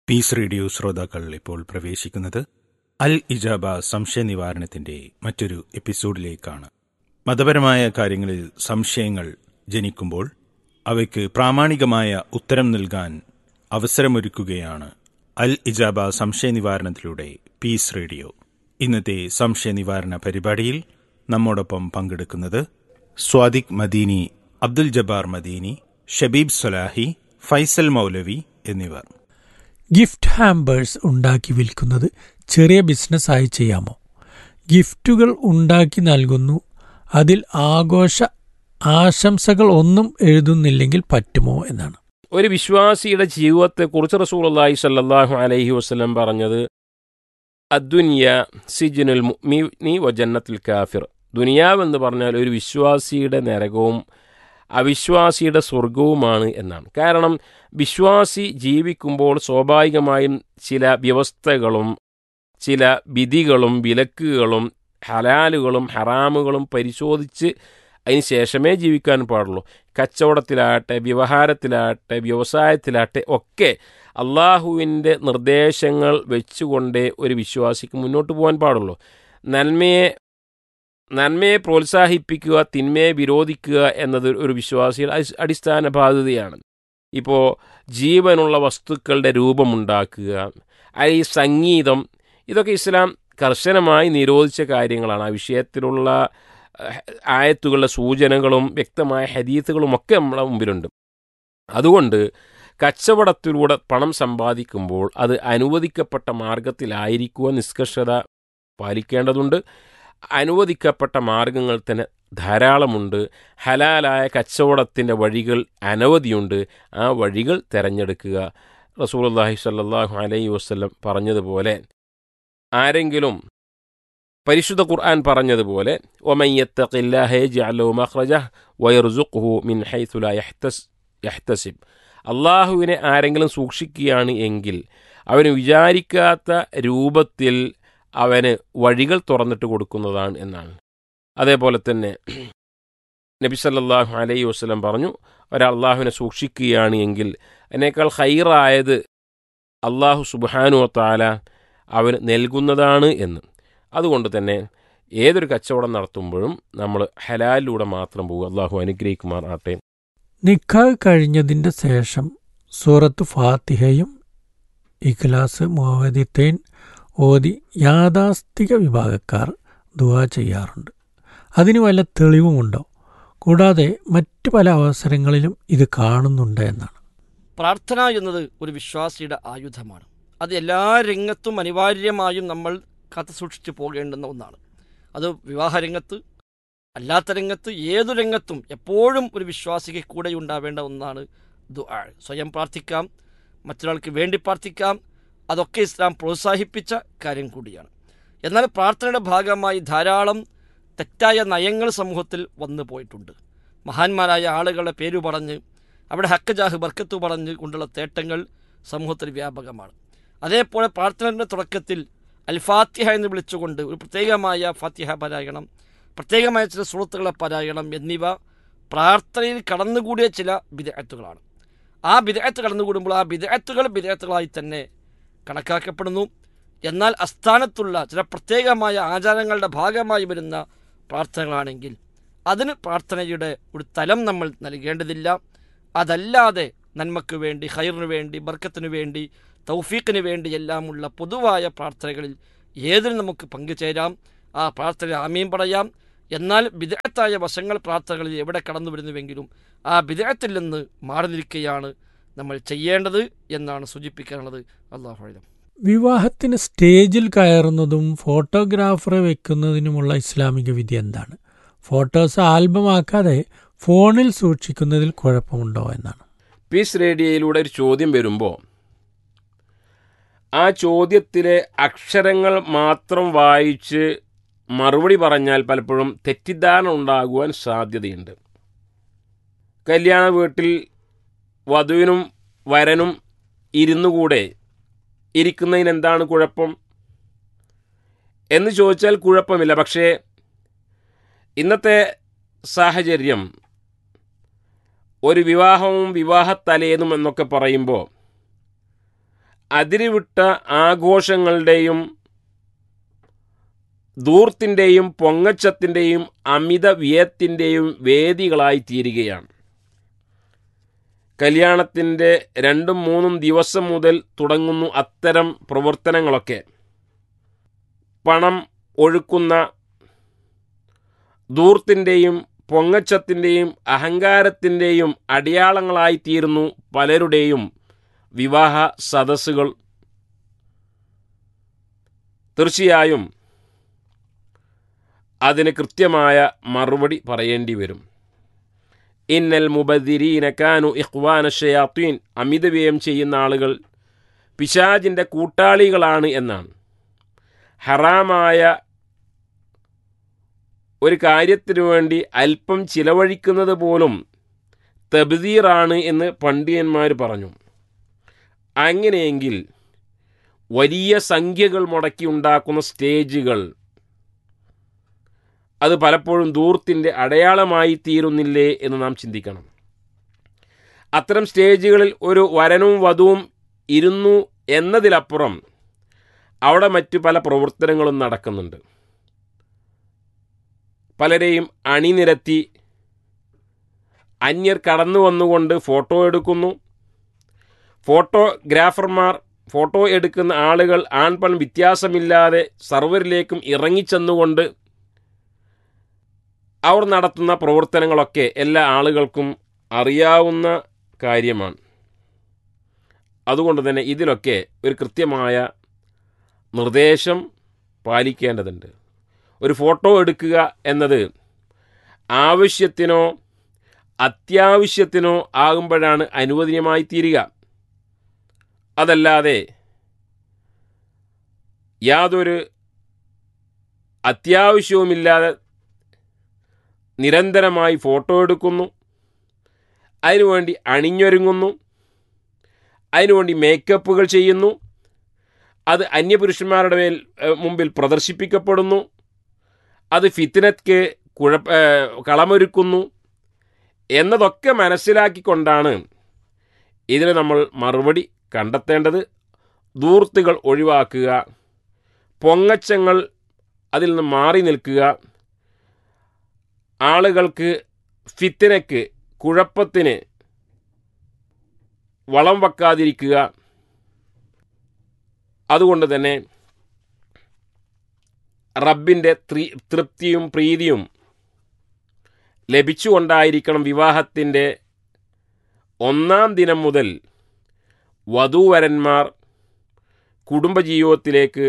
Piece radio ശ്രോതാക്കൾ ഇപ്പോൾ പ്രവേശിക്കുന്നത് അൽ ഇജാബ സംശയ നിവാരണത്തിന്റെ മറ്റൊരു എപ്പിസോഡിലേക്കാണ് മതപരമായ കാര്യങ്ങളിൽ സംശയങ്ങൾ ജനിക്കുമ്പോൾ അവയ്ക്ക് പ്രാമാണികമായ ഉത്തരം നൽകാൻ അവസരമൊരുക്കുകയാണ് അൽ ഇജാബ സംശയ നിവാരണത്തിലൂടെ പീസ് റേഡിയോ ഇന്നത്തെ സംശയ നിവാരണ പരിപാടിയിൽ നമ്മോടൊപ്പം പങ്കെടുക്കുന്നത് സ്വാദിഖ് മദീനി അബ്ദുൽ ജബ്ബാർ മദീനി ഷബീബ് സലാഹി ഫൈസൽ മൗലവി എന്നിവർ ഗിഫ്റ്റ് ഹാമ്പേഴ്സ് ഉണ്ടാക്കി വിൽക്കുന്നത് ചെറിയ ബിസിനസ്സായി ചെയ്യാമോ ഗിഫ്റ്റുകൾ ഉണ്ടാക്കി നൽകുന്നു അതിൽ ആഘോഷ ആശംസകൾ ഒന്നും എഴുതുന്നില്ലെങ്കിൽ പറ്റുമോ എന്നാണ് ഒരു വിശ്വാസിയുടെ ജീവിതത്തെക്കുറിച്ച് റസൂലുള്ളാഹി സ്വല്ലല്ലാഹു അലൈഹി വസല്ലം പറഞ്ഞത് അദ്ദുനിയ സിജുനുൽ മുഅ്മിനി വ ജന്നത്തുൽ കാഫിർ ദുനിയാവെന്ന് പറഞ്ഞാൽ ഒരു വിശ്വാസിയുടെ നരകവും അവിശ്വാസിയുടെ സ്വർഗവുമാണ് എന്നാണ് കാരണം വിശ്വാസി ജീവിക്കുമ്പോൾ സ്വാഭാവികമായും ചില വ്യവസ്ഥകളും ചില വിധികളും വിലക്കുകളും ഹലാലുകളും ഹറാമുകളും പരിശോധിച്ച് അതിന് ശേഷമേ ജീവിക്കാൻ പാടുള്ളൂ കച്ചവടത്തിലാകട്ടെ വ്യവഹാരത്തിലാകട്ടെ വ്യവസായത്തിലാകട്ടെ ഒക്കെ അള്ളാഹുവിൻ്റെ നിർദ്ദേശങ്ങൾ വെച്ചുകൊണ്ടേ ഒരു വിശ്വാസിക്ക് മുന്നോട്ട് പോകാൻ പാടുള്ളൂ നന്മയെ നന്മയെ പ്രോത്സാഹിപ്പിക്കുക തിന്മയെ വിരോധിക്കുക എന്നത് ഒരു വിശ്വാസിയുടെ അടിസ്ഥാന ബാധ്യതയാണ് ഇപ്പോൾ ജീവനുള്ള വസ്തുക്കളുടെ രൂപമുണ്ടാക്കുക ഈ സംഗീതം ഇതൊക്കെ ഇസ്ലാം കർശനമായി നിരോധിച്ച കാര്യങ്ങളാണ് ആ വിഷയത്തിലുള്ള ആയത്തുകളുടെ സൂചനകളും വ്യക്തമായ ഹദീത്തുകളും ഒക്കെ നമ്മുടെ മുമ്പിലുണ്ട് അതുകൊണ്ട് കച്ചവടത്തിലൂടെ പണം സമ്പാദിക്കുമ്പോൾ അത് അനുവദിക്കപ്പെട്ട മാർഗത്തിലായിരിക്കുക നിഷ്കർഷത പാലിക്കേണ്ടതുണ്ട് അനുവദിക്കപ്പെട്ട മാർഗങ്ങൾ തന്നെ ധാരാളമുണ്ട് ഹലാലായ കച്ചവടത്തിൻ്റെ വഴികൾ അനവധിയുണ്ട് ആ വഴികൾ തിരഞ്ഞെടുക്കുക റസൂലുള്ളാഹി സ്വല്ലല്ലാഹു അലൈഹി വസല്ലം പറഞ്ഞതുപോലെ ആരെങ്കിലും പരിശുദ്ധ ഖുർആൻ പറഞ്ഞതുപോലെ മിൻ യഹ്തസിബ് അള്ളാഹുവിനെ ആരെങ്കിലും സൂക്ഷിക്കുകയാണ് എങ്കിൽ അവന് വിചാരിക്കാത്ത രൂപത്തിൽ അവന് വഴികൾ തുറന്നിട്ട് കൊടുക്കുന്നതാണ് എന്നാണ് അതേപോലെ തന്നെ നബി സല്ലല്ലാഹു അലൈഹി വസ്ലം പറഞ്ഞു ഒരാൾ അള്ളാഹുവിനെ സൂക്ഷിക്കുകയാണ് എങ്കിൽ അതിനേക്കാൾ ഹൈറായത് അള്ളാഹു സുബാനു താല അവന് നൽകുന്നതാണ് എന്ന് അതുകൊണ്ട് തന്നെ ഏതൊരു കച്ചവടം നടത്തുമ്പോഴും നമ്മൾ ഹലാലിലൂടെ മാത്രം പോകും അള്ളാഹു അനുഗ്രഹിക്കുമാർ ആട്ടെ നിക്കാഹ് കഴിഞ്ഞതിൻ്റെ ശേഷം സൂറത്ത് ഫാത്തിഹയും ഇഖ്ലാസ് മുഹമ്മദിത്തേൻ ഓതി യാഥാസ്ഥിക വിഭാഗക്കാർ ദുവാ ചെയ്യാറുണ്ട് അതിന് വല്ല തെളിവുമുണ്ടോ കൂടാതെ മറ്റു പല അവസരങ്ങളിലും ഇത് കാണുന്നുണ്ട് എന്നാണ് പ്രാർത്ഥന എന്നത് ഒരു വിശ്വാസിയുടെ ആയുധമാണ് അത് എല്ലാ രംഗത്തും അനിവാര്യമായും നമ്മൾ കാത്തു സൂക്ഷിച്ചു പോകേണ്ടുന്ന ഒന്നാണ് അത് വിവാഹ രംഗത്ത് അല്ലാത്ത രംഗത്ത് ഏതു രംഗത്തും എപ്പോഴും ഒരു വിശ്വാസിക്ക് കൂടെ ഉണ്ടാവേണ്ട ഒന്നാണ് ദുആ സ്വയം പ്രാർത്ഥിക്കാം മറ്റൊരാൾക്ക് വേണ്ടി പ്രാർത്ഥിക്കാം അതൊക്കെ ഇസ്ലാം പ്രോത്സാഹിപ്പിച്ച കാര്യം കൂടിയാണ് എന്നാൽ പ്രാർത്ഥനയുടെ ഭാഗമായി ധാരാളം തെറ്റായ നയങ്ങൾ സമൂഹത്തിൽ വന്നു പോയിട്ടുണ്ട് മഹാന്മാരായ ആളുകളുടെ പേര് പറഞ്ഞ് അവിടെ ഹക്ക് ജാഹ് ബർക്കത്ത് പറഞ്ഞ് കൊണ്ടുള്ള തേട്ടങ്ങൾ സമൂഹത്തിൽ വ്യാപകമാണ് അതേപോലെ പ്രാർത്ഥനയുടെ തുടക്കത്തിൽ അൽ ഫാത്തിഹ എന്ന് വിളിച്ചുകൊണ്ട് ഒരു പ്രത്യേകമായ ഫാത്തിഹ പാരായണം പ്രത്യേകമായ ചില സുഹൃത്തുക്കളെ പാരായണം എന്നിവ പ്രാർത്ഥനയിൽ കടന്നുകൂടിയ ചില വിദഗ്ധകളാണ് ആ വിദഗ്ധ കടന്നുകൂടുമ്പോൾ ആ വിദഗ്ധകൾ വിദഗ്ധകളായി തന്നെ കണക്കാക്കപ്പെടുന്നു എന്നാൽ അസ്ഥാനത്തുള്ള ചില പ്രത്യേകമായ ആചാരങ്ങളുടെ ഭാഗമായി വരുന്ന പ്രാർത്ഥനകളാണെങ്കിൽ അതിന് പ്രാർത്ഥനയുടെ ഒരു തലം നമ്മൾ നൽകേണ്ടതില്ല അതല്ലാതെ നന്മയ്ക്ക് വേണ്ടി ഹൈറിന് വേണ്ടി ബർക്കത്തിന് വേണ്ടി തൗഫീഖിന് വേണ്ടി എല്ലാമുള്ള പൊതുവായ പ്രാർത്ഥനകളിൽ ഏതിനും നമുക്ക് പങ്കുചേരാം ആ പ്രാർത്ഥന ആമീൻ പറയാം എന്നാൽ വിദഗ്ധത്തായ വശങ്ങൾ പ്രാർത്ഥനകളിൽ എവിടെ കടന്നു വരുന്നുവെങ്കിലും ആ വിദഗ്ധത്തിൽ നിന്ന് മാറി നിൽക്കുകയാണ് നമ്മൾ ചെയ്യേണ്ടത് എന്നാണ് സൂചിപ്പിക്കാനുള്ളത് അള്ളാഹു വിവാഹത്തിന് സ്റ്റേജിൽ കയറുന്നതും ഫോട്ടോഗ്രാഫറെ വെക്കുന്നതിനുമുള്ള ഇസ്ലാമിക വിധി എന്താണ് ഫോട്ടോസ് ആൽബമാക്കാതെ ഫോണിൽ സൂക്ഷിക്കുന്നതിൽ കുഴപ്പമുണ്ടോ എന്നാണ് പീസ് റേഡിയോയിലൂടെ ഒരു ചോദ്യം വരുമ്പോൾ ആ ചോദ്യത്തിലെ അക്ഷരങ്ങൾ മാത്രം വായിച്ച് മറുപടി പറഞ്ഞാൽ പലപ്പോഴും തെറ്റിദ്ധാരണ ഉണ്ടാകുവാൻ സാധ്യതയുണ്ട് കല്യാണ വീട്ടിൽ വധുവിനും വരനും ഇരുന്നുകൂടെ ഇരിക്കുന്നതിന് എന്താണ് കുഴപ്പം എന്ന് ചോദിച്ചാൽ കുഴപ്പമില്ല പക്ഷേ ഇന്നത്തെ സാഹചര്യം ഒരു വിവാഹവും വിവാഹത്തലേന്നും എന്നൊക്കെ പറയുമ്പോൾ അതിരുവിട്ട ആഘോഷങ്ങളുടെയും ദൂർത്തിൻ്റെയും പൊങ്ങച്ചത്തിൻ്റെയും അമിത വ്യയത്തിൻ്റെയും വേദികളായി തീരുകയാണ് കല്യാണത്തിൻ്റെ രണ്ടും മൂന്നും ദിവസം മുതൽ തുടങ്ങുന്നു അത്തരം പ്രവർത്തനങ്ങളൊക്കെ പണം ഒഴുക്കുന്ന ദൂർത്തിൻ്റെയും പൊങ്ങച്ചത്തിൻ്റെയും അഹങ്കാരത്തിൻ്റെയും അടയാളങ്ങളായിത്തീരുന്നു പലരുടെയും വിവാഹ സദസ്സുകൾ തീർച്ചയായും അതിന് കൃത്യമായ മറുപടി പറയേണ്ടി വരും ഇന്നൽ മുബദിരീന കാനു ഇഖ്വാന ഷയാത്തീൻ അമിതവ്യയം ചെയ്യുന്ന ആളുകൾ പിശാജിൻ്റെ കൂട്ടാളികളാണ് എന്നാണ് ഹറാമായ ഒരു കാര്യത്തിനു വേണ്ടി അല്പം ചിലവഴിക്കുന്നത് പോലും തബ്ദീറാണ് എന്ന് പണ്ഡിതന്മാർ പറഞ്ഞു അങ്ങനെയെങ്കിൽ വലിയ സംഖ്യകൾ മുടക്കി ഉണ്ടാക്കുന്ന സ്റ്റേജുകൾ അത് പലപ്പോഴും ദൂർത്തിൻ്റെ അടയാളമായി തീരുന്നില്ലേ എന്ന് നാം ചിന്തിക്കണം അത്തരം സ്റ്റേജുകളിൽ ഒരു വരനും വധുവും ഇരുന്നു എന്നതിലപ്പുറം അവിടെ മറ്റു പല പ്രവർത്തനങ്ങളും നടക്കുന്നുണ്ട് പലരെയും അണിനിരത്തി അന്യർ കടന്നു വന്നുകൊണ്ട് ഫോട്ടോ എടുക്കുന്നു ഫോട്ടോഗ്രാഫർമാർ ഫോട്ടോ എടുക്കുന്ന ആളുകൾ ആൺപൺ വ്യത്യാസമില്ലാതെ സർവരിലേക്കും ഇറങ്ങിച്ചെന്നുകൊണ്ട് അവർ നടത്തുന്ന പ്രവർത്തനങ്ങളൊക്കെ എല്ലാ ആളുകൾക്കും അറിയാവുന്ന കാര്യമാണ് അതുകൊണ്ട് തന്നെ ഇതിലൊക്കെ ഒരു കൃത്യമായ നിർദ്ദേശം പാലിക്കേണ്ടതുണ്ട് ഒരു ഫോട്ടോ എടുക്കുക എന്നത് ആവശ്യത്തിനോ അത്യാവശ്യത്തിനോ ആകുമ്പോഴാണ് അനുവദനീയമായി തീരുക അതല്ലാതെ യാതൊരു അത്യാവശ്യവുമില്ലാതെ നിരന്തരമായി ഫോട്ടോ എടുക്കുന്നു അതിനുവേണ്ടി അണിഞ്ഞൊരുങ്ങുന്നു അതിനുവേണ്ടി മേക്കപ്പുകൾ ചെയ്യുന്നു അത് അന്യപുരുഷന്മാരുടെ മേൽ ഏഹ്, മുമ്പിൽ പ്രദർശിപ്പിക്കപ്പെടുന്നു അത് ഫിത്തിനത്ക്ക് കുഴപ്പ ഏഹ്, കളമൊരുക്കുന്നു എന്നതൊക്കെ മനസ്സിലാക്കിക്കൊണ്ടാണ് ഇതിന് നമ്മൾ മറുപടി കണ്ടെത്തേണ്ടത് ദൂർത്തുകൾ ഒഴിവാക്കുക പൊങ്ങച്ചങ്ങൾ അതിൽ നിന്ന് മാറി നിൽക്കുക ആളുകൾക്ക് ഫിത്തിനക്ക് കുഴപ്പത്തിന് വളം വെക്കാതിരിക്കുക അതുകൊണ്ട് തന്നെ റബ്ബിൻ്റെ ത്രി തൃപ്തിയും പ്രീതിയും ലഭിച്ചുകൊണ്ടായിരിക്കണം വിവാഹത്തിൻ്റെ ഒന്നാം ദിനം മുതൽ വധൂവരന്മാർ കുടുംബജീവിതത്തിലേക്ക്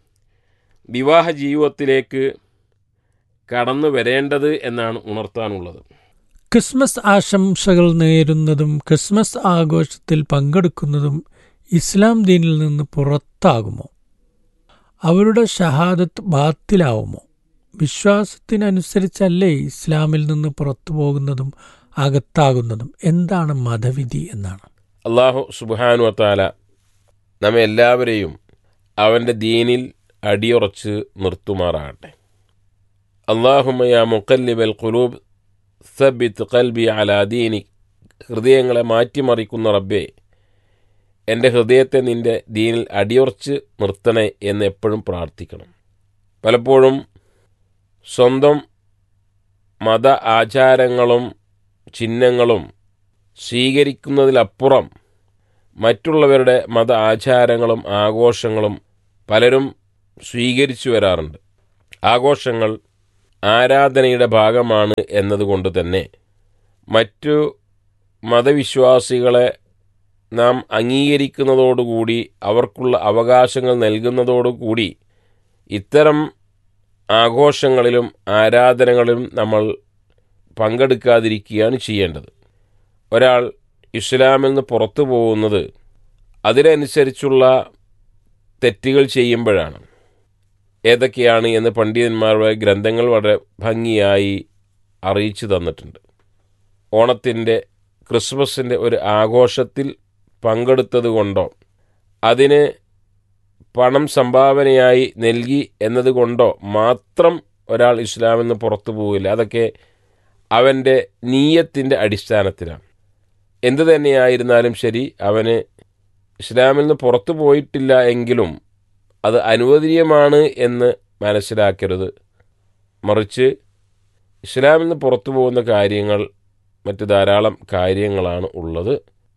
വിവാഹ ജീവിതത്തിലേക്ക് കടന്നു വരേണ്ടത് എന്നാണ് ഉണർത്താനുള്ളത് ക്രിസ്മസ് ആശംസകൾ നേരുന്നതും ക്രിസ്മസ് ആഘോഷത്തിൽ പങ്കെടുക്കുന്നതും ഇസ്ലാം ദീനിൽ നിന്ന് പുറത്താകുമോ അവരുടെ ഷഹാദത്ത് ബാത്തിലാവുമോ വിശ്വാസത്തിനനുസരിച്ചല്ലേ ഇസ്ലാമിൽ നിന്ന് പുറത്തു പോകുന്നതും അകത്താകുന്നതും എന്താണ് മതവിധി എന്നാണ് അള്ളാഹു സുബാനു വത്താല നമ്മെ എല്ലാവരെയും അവൻ്റെ ദീനിൽ അടിയുറച്ച് നിർത്തുമാറാകട്ടെ അള്ളാഹുമയ മുക്കല്ലിബൽ ഖുലൂബ് സബിത്ത് കൽബി അലാ ദീനി ഹൃദയങ്ങളെ മാറ്റിമറിക്കുന്ന റബ്ബേ എൻ്റെ ഹൃദയത്തെ നിൻ്റെ ദീനിൽ അടിയുറച്ച് നിർത്തണേ എന്ന് എപ്പോഴും പ്രാർത്ഥിക്കണം പലപ്പോഴും സ്വന്തം മത ആചാരങ്ങളും ചിഹ്നങ്ങളും സ്വീകരിക്കുന്നതിലപ്പുറം മറ്റുള്ളവരുടെ മത ആചാരങ്ങളും ആഘോഷങ്ങളും പലരും സ്വീകരിച്ചു വരാറുണ്ട് ആഘോഷങ്ങൾ ആരാധനയുടെ ഭാഗമാണ് എന്നതുകൊണ്ട് തന്നെ മറ്റു മതവിശ്വാസികളെ നാം അംഗീകരിക്കുന്നതോടുകൂടി അവർക്കുള്ള അവകാശങ്ങൾ നൽകുന്നതോടുകൂടി ഇത്തരം ആഘോഷങ്ങളിലും ആരാധനകളിലും നമ്മൾ പങ്കെടുക്കാതിരിക്കുകയാണ് ചെയ്യേണ്ടത് ഒരാൾ ഇസ്ലാമിൽ നിന്ന് പുറത്തു പോകുന്നത് അതിനനുസരിച്ചുള്ള തെറ്റുകൾ ചെയ്യുമ്പോഴാണ് ഏതൊക്കെയാണ് എന്ന് പണ്ഡിതന്മാരുടെ ഗ്രന്ഥങ്ങൾ വളരെ ഭംഗിയായി അറിയിച്ചു തന്നിട്ടുണ്ട് ഓണത്തിൻ്റെ ക്രിസ്മസിൻ്റെ ഒരു ആഘോഷത്തിൽ പങ്കെടുത്തത് കൊണ്ടോ അതിന് പണം സംഭാവനയായി നൽകി എന്നതുകൊണ്ടോ മാത്രം ഒരാൾ ഇസ്ലാമിൽ നിന്ന് പുറത്തു പോവില്ല അതൊക്കെ അവൻ്റെ നീയത്തിൻ്റെ അടിസ്ഥാനത്തിലാണ് എന്തു തന്നെയായിരുന്നാലും ശരി അവന് ഇസ്ലാമിൽ നിന്ന് പുറത്തു പോയിട്ടില്ല എങ്കിലും അത് അനുവദനീയമാണ് എന്ന് മനസ്സിലാക്കരുത് മറിച്ച് ഇസ്ലാമിൽ നിന്ന് പുറത്തു പോകുന്ന കാര്യങ്ങൾ മറ്റ് ധാരാളം കാര്യങ്ങളാണ് ഉള്ളത്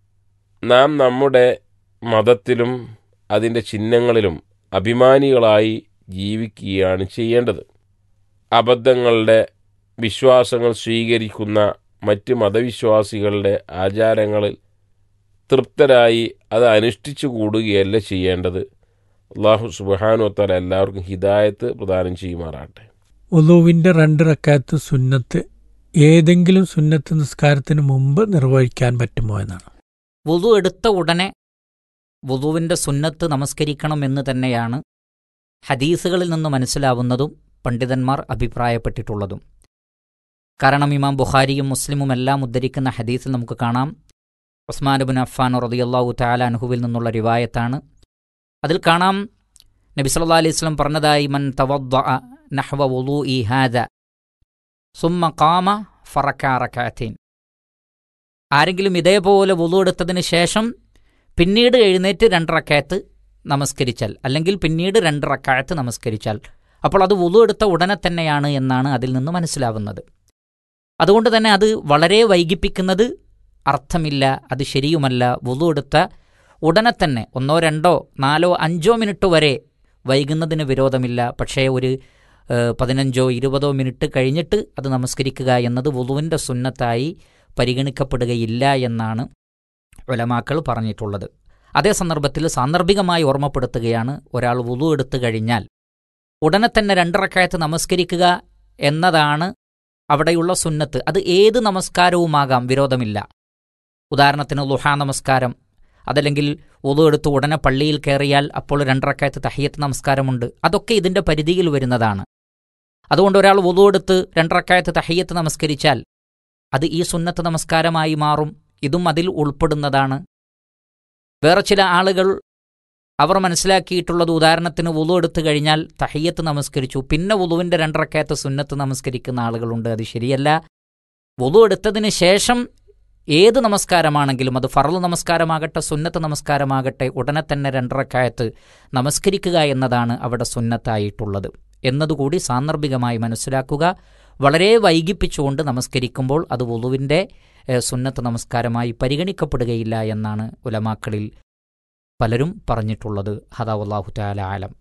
നാം നമ്മുടെ മതത്തിലും അതിൻ്റെ ചിഹ്നങ്ങളിലും അഭിമാനികളായി ജീവിക്കുകയാണ് ചെയ്യേണ്ടത് അബദ്ധങ്ങളുടെ വിശ്വാസങ്ങൾ സ്വീകരിക്കുന്ന മറ്റ് മതവിശ്വാസികളുടെ ആചാരങ്ങളിൽ തൃപ്തരായി അത് അനുഷ്ഠിച്ചു കൂടുകയല്ല ചെയ്യേണ്ടത് അള്ളാഹു സുബാനുവത്താല എല്ലാവർക്കും ഹിദായത്ത് പ്രദാനം ചെയ്യുമാറാട്ടെ ഉളുവിൻ്റെ രണ്ട് റക്കാത്ത് സുന്നത്ത് ഏതെങ്കിലും സുന്നത്ത് നിസ്കാരത്തിന് മുമ്പ് നിർവഹിക്കാൻ പറ്റുമോ എന്നാണ് വുളു എടുത്ത ഉടനെ വുളുവിൻ്റെ സുന്നത്ത് നമസ്കരിക്കണം എന്ന് തന്നെയാണ് ഹദീസുകളിൽ നിന്ന് മനസ്സിലാവുന്നതും പണ്ഡിതന്മാർ അഭിപ്രായപ്പെട്ടിട്ടുള്ളതും കാരണം ഇമാം ബുഖാരിയും മുസ്ലിമും എല്ലാം ഉദ്ധരിക്കുന്ന ഹദീസിൽ നമുക്ക് കാണാം ഉസ്മാൻ ബിൻ അഫ്ഫാൻ റളിയല്ലാഹു തആല അൻഹുവിൽ നിന്നുള്ള റിവായത്താണ് അതിൽ കാണാം നബി സല്ലല്ലാഹു അലൈഹി വസല്ലം പറഞ്ഞതായി മൻ തവദ്ദഅ നഹ്വ വുളൂഇ ഹാദ സുമ്മ ഖാമ ഫറക്ക റകഅത്തൈൻ ആരെങ്കിലും ഇതേപോലെ വുളു എടുത്തതിന് ശേഷം പിന്നീട് എഴുന്നേറ്റ് രണ്ട് റക്കായത്ത് നമസ്കരിച്ചാൽ അല്ലെങ്കിൽ പിന്നീട് രണ്ട് റക്കായത്ത് നമസ്കരിച്ചാൽ അപ്പോൾ അത് വുളു എടുത്ത ഉടനെ തന്നെയാണ് എന്നാണ് അതിൽ നിന്ന് മനസ്സിലാവുന്നത് അതുകൊണ്ട് തന്നെ അത് വളരെ വൈകിപ്പിക്കുന്നത് അർത്ഥമില്ല അത് ശരിയുമല്ല വുളു എടുത്ത ഉടനെ തന്നെ ഒന്നോ രണ്ടോ നാലോ അഞ്ചോ മിനിറ്റ് വരെ വൈകുന്നതിന് വിരോധമില്ല പക്ഷേ ഒരു ഏഹ്, പതിനഞ്ചോ ഇരുപതോ മിനിറ്റ് കഴിഞ്ഞിട്ട് അത് നമസ്കരിക്കുക എന്നത് വുളുവിൻ്റെ സുന്നത്തായി പരിഗണിക്കപ്പെടുകയില്ല എന്നാണ് ഉലമാക്കൾ പറഞ്ഞിട്ടുള്ളത് അതേ സന്ദർഭത്തിൽ സാന്ദർഭികമായി ഓർമ്മപ്പെടുത്തുകയാണ് ഒരാൾ വുളു എടുത്തു കഴിഞ്ഞാൽ ഉടനെ തന്നെ രണ്ടിറക്കായത്ത് നമസ്കരിക്കുക എന്നതാണ് അവിടെയുള്ള സുന്നത്ത് അത് ഏത് നമസ്കാരവുമാകാം വിരോധമില്ല ഉദാഹരണത്തിന് ലുഹാ നമസ്കാരം അതല്ലെങ്കിൽ വുളു എടുത്ത് ഉടനെ പള്ളിയിൽ കയറിയാൽ അപ്പോൾ രണ്ടിറക്കായത്ത് തഹിയത്ത് നമസ്കാരമുണ്ട് അതൊക്കെ ഇതിൻ്റെ പരിധിയിൽ വരുന്നതാണ് അതുകൊണ്ട് ഒരാൾ വുളു എടുത്ത് രണ്ടിറക്കായത്ത് തഹിയത്ത് നമസ്കരിച്ചാൽ അത് ഈ സുന്നത്ത് നമസ്കാരമായി മാറും ഇതും അതിൽ ഉൾപ്പെടുന്നതാണ് വേറെ ചില ആളുകൾ അവർ മനസ്സിലാക്കിയിട്ടുള്ളത് ഉദാഹരണത്തിന് വുളു എടുത്തു കഴിഞ്ഞാൽ തഹയ്യത്ത് നമസ്കരിച്ചു പിന്നെ വുളുവിൻ്റെ രണ്ടറക്കയത്ത് സുന്നത്ത് നമസ്കരിക്കുന്ന ആളുകളുണ്ട് അത് ശരിയല്ല വുളു എടുത്തതിന് ശേഷം ഏത് നമസ്കാരമാണെങ്കിലും അത് ഫറല് നമസ്കാരമാകട്ടെ സുന്നത്ത് നമസ്കാരമാകട്ടെ ഉടനെ തന്നെ രണ്ടറക്കായത്ത് നമസ്കരിക്കുക എന്നതാണ് അവിടെ സുന്നത്തായിട്ടുള്ളത് എന്നതുകൂടി സാന്ദർഭികമായി മനസ്സിലാക്കുക വളരെ വൈകിപ്പിച്ചുകൊണ്ട് നമസ്കരിക്കുമ്പോൾ അത് വുളുവിൻ്റെ ഏഹ്, സുന്നത്ത് നമസ്കാരമായി പരിഗണിക്കപ്പെടുകയില്ല എന്നാണ് ഉലമാക്കളിൽ പലരും പറഞ്ഞിട്ടുള്ളത് ഹദാവല്ലാഹു താല ആലം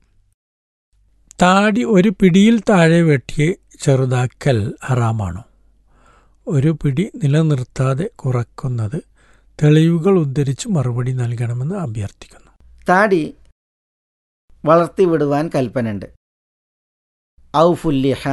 താടി ഒരു പിടിയിൽ താഴെ വെട്ടി ചെറുതാക്കൽ ഹറാമാണോ ഒരു പിടി നിലനിർത്താതെ കുറക്കുന്നത് തെളിവുകൾ ഉദ്ധരിച്ച് മറുപടി നൽകണമെന്ന് അഭ്യർത്ഥിക്കുന്നു താടി വളർത്തി വിടുവാൻ കൽപ്പനയുണ്ട് ഔഫുല്ലിഹ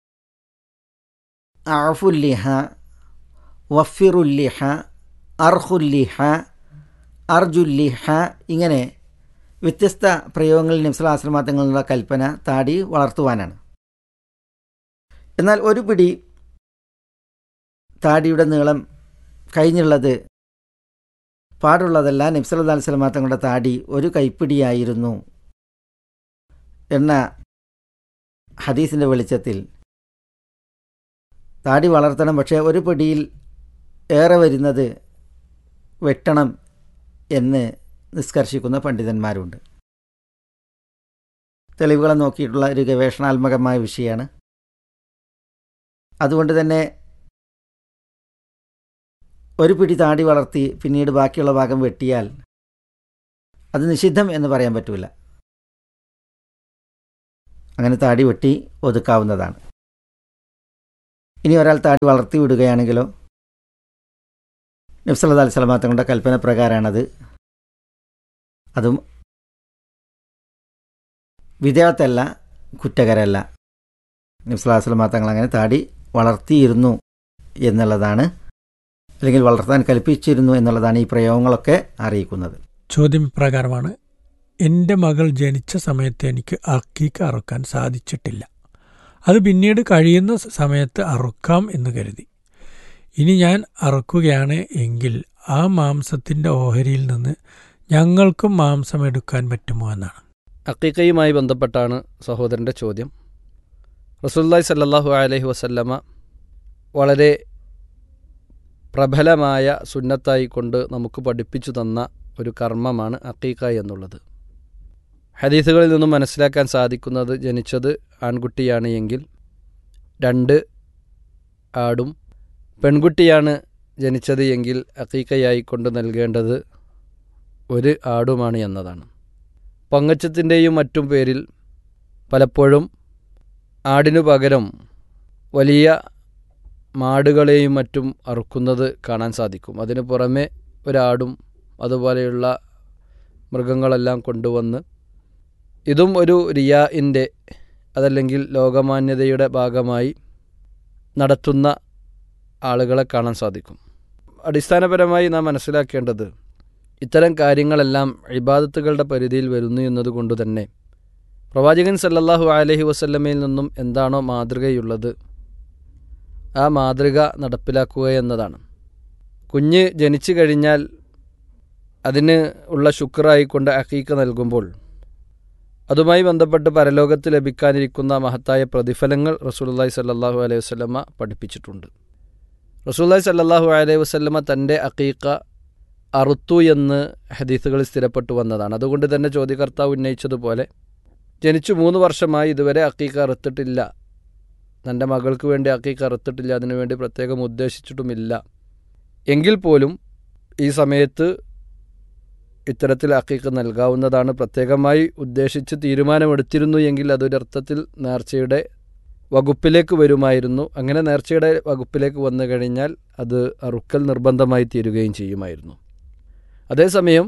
അഫുല്ലിഹ വഫിറുല്ലിഹ അർഹുല്ലിഹ അർജുല്ലിഹ ഇങ്ങനെ വ്യത്യസ്ത പ്രയോഗങ്ങളിൽ നിംസലാശ്രമാർത്ഥങ്ങളുള്ള കൽപ്പന താടി വളർത്തുവാനാണ് എന്നാൽ ഒരു പിടി താടിയുടെ നീളം കഴിഞ്ഞുള്ളത് പാടുള്ളതല്ല നബ്സല്ലാ സ്വലമാ തങ്ങളുടെ താടി ഒരു കൈപ്പിടിയായിരുന്നു എന്ന ഹദീസിൻ്റെ വെളിച്ചത്തിൽ താടി വളർത്തണം പക്ഷേ ഒരു പിടിയിൽ ഏറെ വരുന്നത് വെട്ടണം എന്ന് നിഷ്കർഷിക്കുന്ന പണ്ഡിതന്മാരുണ്ട് തെളിവുകളെ നോക്കിയിട്ടുള്ള ഒരു ഗവേഷണാത്മകമായ വിഷയമാണ് അതുകൊണ്ട് തന്നെ ഒരു പിടി താടി വളർത്തി പിന്നീട് ബാക്കിയുള്ള ഭാഗം വെട്ടിയാൽ അത് നിഷിദ്ധം എന്ന് പറയാൻ പറ്റൂല അങ്ങനെ താടി വെട്ടി ഒതുക്കാവുന്നതാണ് ഇനി ഒരാൾ താടി വളർത്തി വിടുകയാണെങ്കിലോ നബ്സല്ലാ അലൈഹി സ്വലമാ തങ്ങളുടെ കൽപ്പന പ്രകാരമാണത് അതും വിദേഹത്തല്ല കുറ്റകരല്ല നബ്സല്ലാ സ്വലമാ തങ്ങൾ അങ്ങനെ താടി വളർത്തിയിരുന്നു എന്നുള്ളതാണ് അല്ലെങ്കിൽ വളർത്താൻ കൽപ്പിച്ചിരുന്നു എന്നുള്ളതാണ് ഈ പ്രയോഗങ്ങളൊക്കെ അറിയിക്കുന്നത് ചോദ്യം ഇപ്രകാരമാണ് എൻ്റെ മകൾ ജനിച്ച സമയത്ത് എനിക്ക് അക്കീക്ക് അറുക്കാൻ സാധിച്ചിട്ടില്ല അത് പിന്നീട് കഴിയുന്ന സ- സമയത്ത് അറുക്കാം എന്ന് കരുതി ഇനി ഞാൻ അറുക്കുകയാണ് എങ്കിൽ ആ മാംസത്തിൻ്റെ ഓഹരിയിൽ നിന്ന് ഞങ്ങൾക്കും മാംസം എടുക്കാൻ പറ്റുമോ എന്നാണ് അക്കീക്കയുമായി ബന്ധപ്പെട്ടാണ് സഹോദരൻ്റെ ചോദ്യം റസൂല്ലായി സല്ലല്ലാഹു അലൈഹി വസല്ലമ വളരെ പ്രബലമായ സുന്നത്തായി കൊണ്ട് നമുക്ക് പഠിപ്പിച്ചു തന്ന ഒരു കർമ്മമാണ് അക്കീക്ക എന്നുള്ളത് ഹദീസുകളിൽ നിന്നും മനസ്സിലാക്കാൻ സാധിക്കുന്നത് ജനിച്ചത് ആൺകുട്ടിയാണ് എങ്കിൽ രണ്ട് ആടും പെൺകുട്ടിയാണ് ജനിച്ചത് എങ്കിൽ അക്കീക്കയായി കൊണ്ട് നൽകേണ്ടത് ഒരു ആടുമാണ് എന്നതാണ് പൊങ്ങച്ചത്തിൻ്റെയും മറ്റും പേരിൽ പലപ്പോഴും ആടിനു പകരം വലിയ മാടുകളെയും മറ്റും അറുക്കുന്നത് കാണാൻ സാധിക്കും അതിനു പുറമെ ഒരാടും അതുപോലെയുള്ള മൃഗങ്ങളെല്ലാം കൊണ്ടുവന്ന് ഇതും ഒരു റിയാഇൻ്റെ അതല്ലെങ്കിൽ ലോകമാന്യതയുടെ ഭാഗമായി നടത്തുന്ന ആളുകളെ കാണാൻ സാധിക്കും അടിസ്ഥാനപരമായി നാം മനസ്സിലാക്കേണ്ടത് ഇത്തരം കാര്യങ്ങളെല്ലാം ഇബാദത്തുകളുടെ പരിധിയിൽ വരുന്നു എന്നതുകൊണ്ട് തന്നെ പ്രവാചകൻ സല്ലല്ലാഹു അലൈഹി വസല്ലമയിൽ നിന്നും എന്താണോ മാതൃകയുള്ളത് ആ മാതൃക നടപ്പിലാക്കുക എന്നതാണ് കുഞ്ഞ് ജനിച്ചു കഴിഞ്ഞാൽ അതിന് ഉള്ള ശുക്രായിക്കൊണ്ട് അക്കീക്ക നൽകുമ്പോൾ അതുമായി ബന്ധപ്പെട്ട് പരലോകത്ത് ലഭിക്കാനിരിക്കുന്ന മഹത്തായ പ്രതിഫലങ്ങൾ റസൂലുള്ളാഹി സല്ലല്ലാഹു അലൈഹി വസല്ലമ പഠിപ്പിച്ചിട്ടുണ്ട് റസൂലുള്ളാഹി സല്ലല്ലാഹു അലൈഹി വസല്ലമ തൻ്റെ അക്കീക്ക അറുത്തു എന്ന് ഹദീസുകളിൽ സ്ഥിരപ്പെട്ടു വന്നതാണ് അതുകൊണ്ട് തന്നെ ചോദ്യകർത്താവ് ഉന്നയിച്ചതുപോലെ ജനിച്ചു മൂന്ന് വർഷമായി ഇതുവരെ അക്കീക്ക അറുത്തിട്ടില്ല തൻ്റെ മകൾക്ക് വേണ്ടി അക്കീക്ക അറുത്തിട്ടില്ല അതിനുവേണ്ടി പ്രത്യേകം ഉദ്ദേശിച്ചിട്ടുമില്ല എങ്കിൽ പോലും ഈ സമയത്ത് ഇത്തരത്തിൽ അക്കീക്ക നൽകാവുന്നതാണ് പ്രത്യേകമായി ഉദ്ദേശിച്ച് തീരുമാനമെടുത്തിരുന്നു എങ്കിൽ അതൊരർത്ഥത്തിൽ നേർച്ചയുടെ വകുപ്പിലേക്ക് വരുമായിരുന്നു അങ്ങനെ നേർച്ചയുടെ വകുപ്പിലേക്ക് വന്നു കഴിഞ്ഞാൽ അത് അറുക്കൽ നിർബന്ധമായി തീരുകയും ചെയ്യുമായിരുന്നു അതേസമയം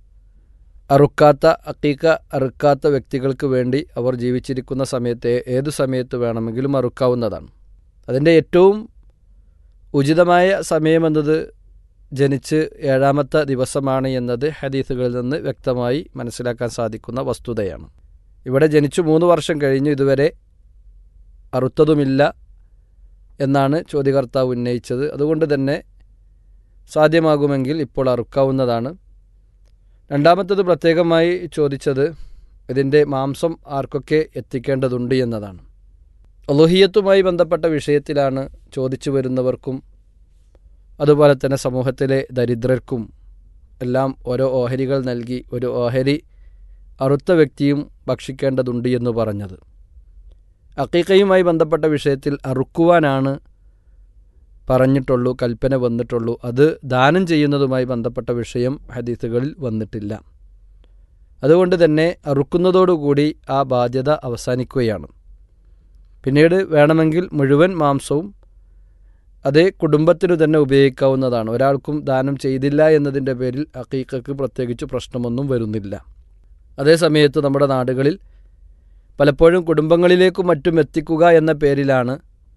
അറുക്കാത്ത അക്കീക്ക അറുക്കാത്ത വ്യക്തികൾക്ക് വേണ്ടി അവർ ജീവിച്ചിരിക്കുന്ന സമയത്തെ ഏതു സമയത്ത് വേണമെങ്കിലും അറുക്കാവുന്നതാണ് അതിൻ്റെ ഏറ്റവും ഉചിതമായ സമയമെന്നത് ജനിച്ച് ഏഴാമത്തെ ദിവസമാണ് എന്നത് ഹദീസുകളിൽ നിന്ന് വ്യക്തമായി മനസ്സിലാക്കാൻ സാധിക്കുന്ന വസ്തുതയാണ് ഇവിടെ ജനിച്ചു മൂന്ന് വർഷം കഴിഞ്ഞു ഇതുവരെ അറുത്തതുമില്ല എന്നാണ് ചോദ്യകർത്താവ് ഉന്നയിച്ചത് അതുകൊണ്ട് തന്നെ സാധ്യമാകുമെങ്കിൽ ഇപ്പോൾ അറുക്കാവുന്നതാണ് രണ്ടാമത്തത് പ്രത്യേകമായി ചോദിച്ചത് ഇതിൻ്റെ മാംസം ആർക്കൊക്കെ എത്തിക്കേണ്ടതുണ്ട് എന്നതാണ് അലുഹിയത്തുമായി ബന്ധപ്പെട്ട വിഷയത്തിലാണ് ചോദിച്ചു വരുന്നവർക്കും അതുപോലെ തന്നെ സമൂഹത്തിലെ ദരിദ്രർക്കും എല്ലാം ഓരോ ഓഹരികൾ നൽകി ഒരു ഓഹരി അറുത്ത വ്യക്തിയും ഭക്ഷിക്കേണ്ടതുണ്ട് എന്ന് പറഞ്ഞത് അക്കീക്കയുമായി ബന്ധപ്പെട്ട വിഷയത്തിൽ അറുക്കുവാനാണ് പറഞ്ഞിട്ടുള്ളൂ കൽപ്പന വന്നിട്ടുള്ളൂ അത് ദാനം ചെയ്യുന്നതുമായി ബന്ധപ്പെട്ട വിഷയം ഹദീസുകളിൽ വന്നിട്ടില്ല അതുകൊണ്ട് തന്നെ അറുക്കുന്നതോടുകൂടി ആ ബാധ്യത അവസാനിക്കുകയാണ് പിന്നീട് വേണമെങ്കിൽ മുഴുവൻ മാംസവും അതേ കുടുംബത്തിനു തന്നെ ഉപയോഗിക്കാവുന്നതാണ് ഒരാൾക്കും ദാനം ചെയ്തില്ല എന്നതിൻ്റെ പേരിൽ അക്കീക്കക്ക് പ്രത്യേകിച്ച് പ്രശ്നമൊന്നും വരുന്നില്ല അതേ സമയത്ത് നമ്മുടെ നാടുകളിൽ പലപ്പോഴും കുടുംബങ്ങളിലേക്കും മറ്റും എത്തിക്കുക എന്ന പേരിലാണ്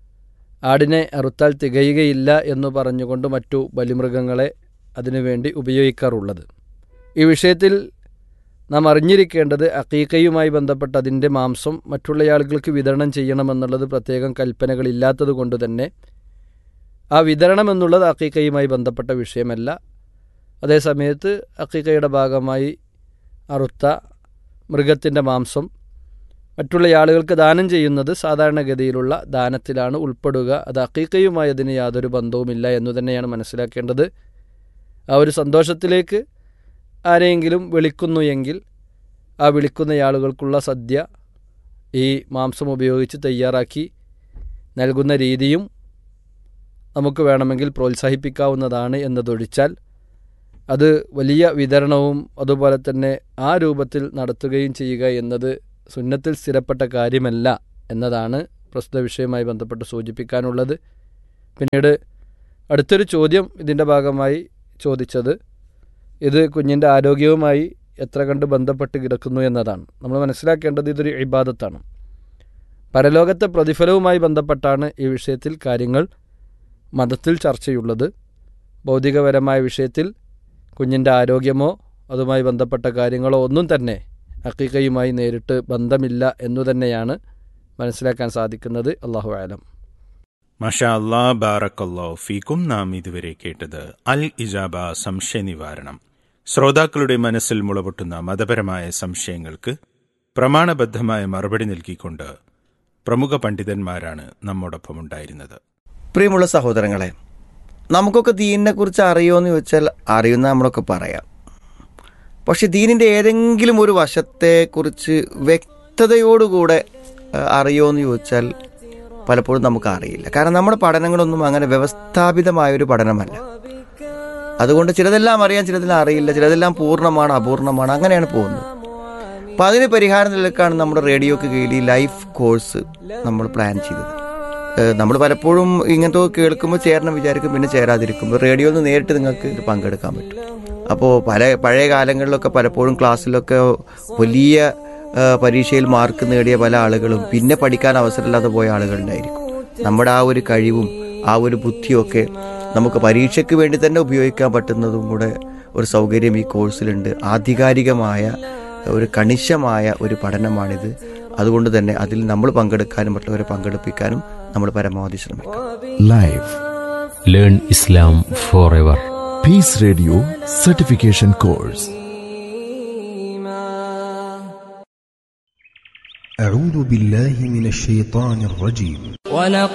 ആടിനെ അറുത്താൽ തികയുകയില്ല എന്ന് പറഞ്ഞുകൊണ്ട് മറ്റു ബലിമൃഗങ്ങളെ അതിനുവേണ്ടി ഉപയോഗിക്കാറുള്ളത് ഈ വിഷയത്തിൽ നാം അറിഞ്ഞിരിക്കേണ്ടത് അക്കീക്കയുമായി ബന്ധപ്പെട്ട് അതിൻ്റെ മാംസം മറ്റുള്ള ആളുകൾക്ക് വിതരണം ചെയ്യണമെന്നുള്ളത് പ്രത്യേകം കൽപ്പനകളില്ലാത്തത് കൊണ്ട് തന്നെ ആ വിതരണം എന്നുള്ളത് അക്കീക്കയുമായി ബന്ധപ്പെട്ട വിഷയമല്ല അതേസമയത്ത് അക്കീക്കയുടെ ഭാഗമായി അറുത്ത മൃഗത്തിൻ്റെ മാംസം മറ്റുള്ള ആളുകൾക്ക് ദാനം ചെയ്യുന്നത് സാധാരണഗതിയിലുള്ള ദാനത്തിലാണ് ഉൾപ്പെടുക അത് അക്കീക്കയുമായി അതിന് യാതൊരു ബന്ധവുമില്ല എന്നു തന്നെയാണ് മനസ്സിലാക്കേണ്ടത് ആ ഒരു സന്തോഷത്തിലേക്ക് ആരെയെങ്കിലും വിളിക്കുന്നു എങ്കിൽ ആ വിളിക്കുന്ന ആളുകൾക്കുള്ള സദ്യ ഈ മാംസം ഉപയോഗിച്ച് തയ്യാറാക്കി നൽകുന്ന രീതിയും നമുക്ക് വേണമെങ്കിൽ പ്രോത്സാഹിപ്പിക്കാവുന്നതാണ് എന്നതൊഴിച്ചാൽ അത് വലിയ വിതരണവും അതുപോലെ തന്നെ ആ രൂപത്തിൽ നടത്തുകയും ചെയ്യുക എന്നത് സുന്നത്തിൽ സ്ഥിരപ്പെട്ട കാര്യമല്ല എന്നതാണ് പ്രസ്തുത വിഷയവുമായി ബന്ധപ്പെട്ട് സൂചിപ്പിക്കാനുള്ളത് പിന്നീട് അടുത്തൊരു ചോദ്യം ഇതിൻ്റെ ഭാഗമായി ചോദിച്ചത് ഇത് കുഞ്ഞിൻ്റെ ആരോഗ്യവുമായി എത്ര കണ്ട് ബന്ധപ്പെട്ട് കിടക്കുന്നു എന്നതാണ് നമ്മൾ മനസ്സിലാക്കേണ്ടത് ഇതൊരു ഇബാദത്താണ് പരലോകത്തെ പ്രതിഫലവുമായി ബന്ധപ്പെട്ടാണ് ഈ വിഷയത്തിൽ കാര്യങ്ങൾ മതത്തിൽ ചർച്ചയുള്ളത് ഭൗതികപരമായ വിഷയത്തിൽ കുഞ്ഞിൻ്റെ ആരോഗ്യമോ അതുമായി ബന്ധപ്പെട്ട കാര്യങ്ങളോ ഒന്നും തന്നെ അക്കീക്കയുമായി നേരിട്ട് ബന്ധമില്ല എന്നു തന്നെയാണ് മനസ്സിലാക്കാൻ സാധിക്കുന്നത് അള്ളാഹു ആലം മഷാ അല്ലാ ബാറക്കല്ലോ ഫീക്കും നാം ഇതുവരെ കേട്ടത് അൽ ഇജാബ സംശയ നിവാരണം ശ്രോതാക്കളുടെ മനസ്സിൽ മുളപൊട്ടുന്ന മതപരമായ സംശയങ്ങൾക്ക് പ്രമാണബദ്ധമായ മറുപടി നൽകിക്കൊണ്ട് പ്രമുഖ പണ്ഡിതന്മാരാണ് നമ്മോടൊപ്പം ഉണ്ടായിരുന്നത് പ്രിയമുള്ള സഹോദരങ്ങളെ നമുക്കൊക്കെ ദീനിനെ കുറിച്ച് അറിയുമോ എന്ന് ചോദിച്ചാൽ അറിയുന്ന നമ്മളൊക്കെ പറയാം പക്ഷെ ദീനിൻ്റെ ഏതെങ്കിലും ഒരു വശത്തെക്കുറിച്ച് വ്യക്തതയോടുകൂടെ ആ, അറിയോ എന്ന് ചോദിച്ചാൽ പലപ്പോഴും നമുക്ക് അറിയില്ല കാരണം നമ്മുടെ പഠനങ്ങളൊന്നും അങ്ങനെ വ്യവസ്ഥാപിതമായ ഒരു പഠനമല്ല അതുകൊണ്ട് ചിലതെല്ലാം അറിയാം ചിലതെല്ലാം അറിയില്ല ചിലതെല്ലാം പൂർണ്ണമാണ് അപൂർണമാണ് അങ്ങനെയാണ് പോകുന്നത് അപ്പം അതിന് പരിഹാരം നിലക്കാണ് നമ്മുടെ റേഡിയോക്ക് കീഴിൽ ലൈഫ് കോഴ്സ് നമ്മൾ പ്ലാൻ ചെയ്തത് നമ്മൾ പലപ്പോഴും ഇങ്ങനത്തെ കേൾക്കുമ്പോൾ ചേരണം വിചാരിക്കും പിന്നെ ചേരാതിരിക്കും റേഡിയോയിൽ നിന്ന് നേരിട്ട് നിങ്ങൾക്ക് ഇത് പങ്കെടുക്കാൻ പറ്റും അപ്പോൾ പല പഴയ കാലങ്ങളിലൊക്കെ പലപ്പോഴും ക്ലാസ്സിലൊക്കെ വലിയ ആ, പരീക്ഷയിൽ മാർക്ക് നേടിയ പല ആളുകളും പിന്നെ പഠിക്കാൻ അവസരമില്ലാതെ പോയ ആളുകളുണ്ടായിരിക്കും നമ്മുടെ ആ ഒരു കഴിവും ആ ഒരു ബുദ്ധിയൊക്കെ നമുക്ക് പരീക്ഷയ്ക്ക് വേണ്ടി തന്നെ ഉപയോഗിക്കാൻ പറ്റുന്നതും കൂടെ ഒരു സൗകര്യം ഈ കോഴ്സിലുണ്ട് ആധികാരികമായ ഒരു കണിശമായ ഒരു പഠനമാണിത് അതുകൊണ്ട് തന്നെ അതിൽ നമ്മൾ പങ്കെടുക്കാനും മറ്റുള്ളവരെ പങ്കെടുപ്പിക്കാനും നമ്മൾ പരമാവധി ശ്രമിക്കും Live. Learn Islam forever. Peace Radio Certification Course. أعوذ بالله من الشيطان الرجيم